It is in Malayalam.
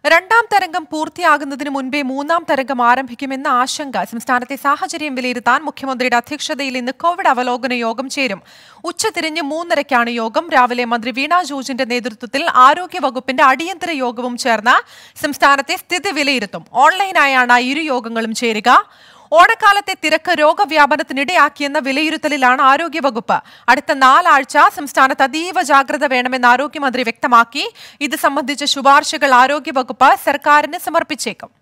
രണ്ടാം തരംഗം പൂർത്തിയാകുന്നതിന് മുൻപേ മൂന്നാം തരംഗം ആരംഭിക്കുമെന്ന ആശങ്ക സംസ്ഥാനത്തെ സാഹചര്യം വിലയിരുത്താൻ മുഖ്യമന്ത്രിയുടെ അധ്യക്ഷതയിൽ ഇന്ന് കോവിഡ് അവലോകന യോഗം ചേരും ഉച്ചതിരിഞ്ഞ് മൂന്നരയ്ക്കാണ് യോഗം രാവിലെ മന്ത്രി വീണ ജോർജിന്റെ നേതൃത്വത്തിൽ ആരോഗ്യവകുപ്പിന്റെ അടിയന്തര യോഗവും ചേർന്ന് സംസ്ഥാനത്തെ സ്ഥിതി വിലയിരുത്തും ഓൺലൈനായാണ് ഇരു യോഗങ്ങളും ചേരുക ഓണക്കാലത്തെ തിരക്ക് രോഗവ്യാപനത്തിനിടയാക്കിയെന്ന വിലയിരുത്തലിലാണ് ആരോഗ്യവകുപ്പ് അടുത്ത നാലാഴ്ച സംസ്ഥാനത്ത് അതീവ ജാഗ്രത വേണമെന്ന് ആരോഗ്യമന്ത്രി വ്യക്തമാക്കി ഇത് സംബന്ധിച്ച ശുപാർശകൾ ആരോഗ്യവകുപ്പ് സർക്കാരിന് സമർപ്പിച്ചേക്കും